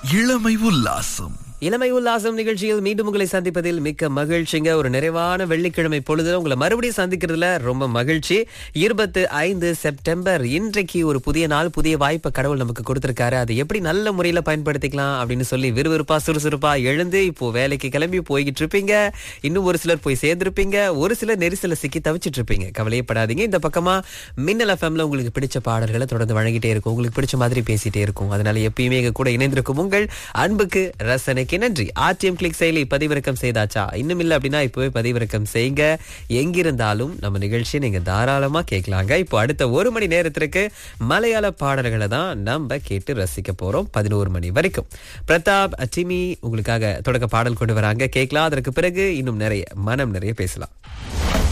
இளமை உல்லாசம் இளமை உல்லாசம் நிகழ்ச்சியில் மீண்டும் உங்களை சந்திப்பதில் மிக்க மகிழ்ச்சிங்க ஒரு நிறைவான வெள்ளிக்கிழமை பொழுதுல உங்களை மறுபடியும் சந்திக்கிறதுல ரொம்ப மகிழ்ச்சி இருபத்து ஐந்து செப்டம்பர் இன்றைக்கு ஒரு புதிய நாள் புதிய வாய்ப்பை கடவுள் நமக்கு கொடுத்திருக்காரு அதை எப்படி நல்ல முறையில பயன்படுத்திக்கலாம் அப்படின்னு சொல்லி விறுவிறுப்பா சுறுசுறுப்பா எழுந்து இப்போ வேலைக்கு கிளம்பி போய்கிட்டு இருப்பீங்க இன்னும் ஒரு சிலர் போய் சேர்ந்திருப்பீங்க ஒரு சிலர் நெரிசல சிக்கி தவிச்சிட்டு இருப்பீங்க கவலையப்படாதீங்க இந்த பக்கமா மின்னல் எஃப்எம்ல உங்களுக்கு பிடிச்ச பாடல்களை தொடர்ந்து வழங்கிட்டே இருக்கும் உங்களுக்கு பிடிச்ச மாதிரி பேசிட்டே இருக்கும் அதனால எப்பயுமே எங்க கூட இணைந்திருக்கும் உங்கள் அன்புக்கு ரசனைக்கு நன்றி ஆர்டிஎம் கிளிக் செயலி பதிவிறக்கம் செய்தாச்சா இன்னும் இல்ல அப்படின்னா இப்பவே பதிவிறக்கம் செய்யுங்க எங்கிருந்தாலும் நம்ம நிகழ்ச்சியை நீங்க தாராளமா கேட்கலாங்க இப்போ அடுத்த ஒரு மணி நேரத்திற்கு மலையாள பாடல்களை தான் நம்ம கேட்டு ரசிக்க போறோம் பதினோரு மணி வரைக்கும் பிரதாப் டிமி உங்களுக்காக தொடக்க பாடல் கொண்டு வராங்க கேட்கலாம் அதற்கு பிறகு இன்னும் நிறைய மனம் நிறைய பேசலாம்